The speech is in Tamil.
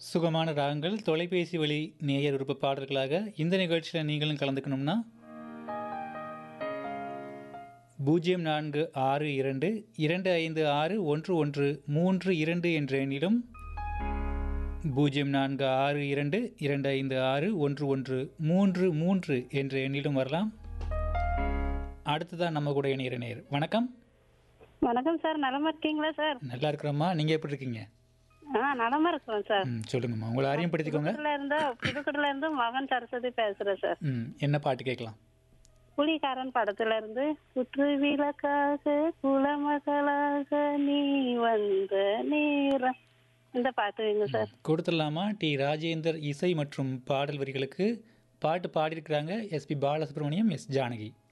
சுகமான ராகங்கள் தொலைபேசி வழி நேயர் விருப்ப பாடல்களாக இந்த நிகழ்ச்சியில் நீங்களும் கலந்துக்கணும்னா பூஜ்ஜியம் நான்கு ஆறு இரண்டு இரண்டு ஐந்து ஆறு ஒன்று ஒன்று மூன்று இரண்டு என்ற எண்ணிலும் பூஜ்ஜியம் நான்கு ஆறு இரண்டு இரண்டு ஐந்து ஆறு ஒன்று ஒன்று மூன்று மூன்று என்ற எண்ணிலும் வரலாம் அடுத்ததான் நம்ம கூட இணையிற நேர் வணக்கம் வணக்கம் சார் நலமா இருக்கீங்களா சார் நல்லா இருக்கிறோம்மா நீங்கள் எப்படி இருக்கீங்க ஆ நலமா இருக்கிறோம் சார் ம் சொல்லுங்கம்மா உங்களை அறிமுகப்படுத்திக்கோங்க புதுக்கோட்டையில இருந்து புதுக்கோட்டையில இருந்து மகன் சரஸ்வதி பேசுறேன் சார் ம் என்ன பாட்டு கேட்கலாம் புலிகாரன் படத்துல இருந்து குற்று விளக்காக குலமகளாக நீ வந்த நேரம் இந்த பாட்டு வேணும் சார் கொடுத்துடலாமா டி ராஜேந்தர் இசை மற்றும் பாடல் வரிகளுக்கு பாட்டு பாடியிருக்கிறாங்க எஸ்பி பாலசுப்ரமணியம் எஸ் ஜானகி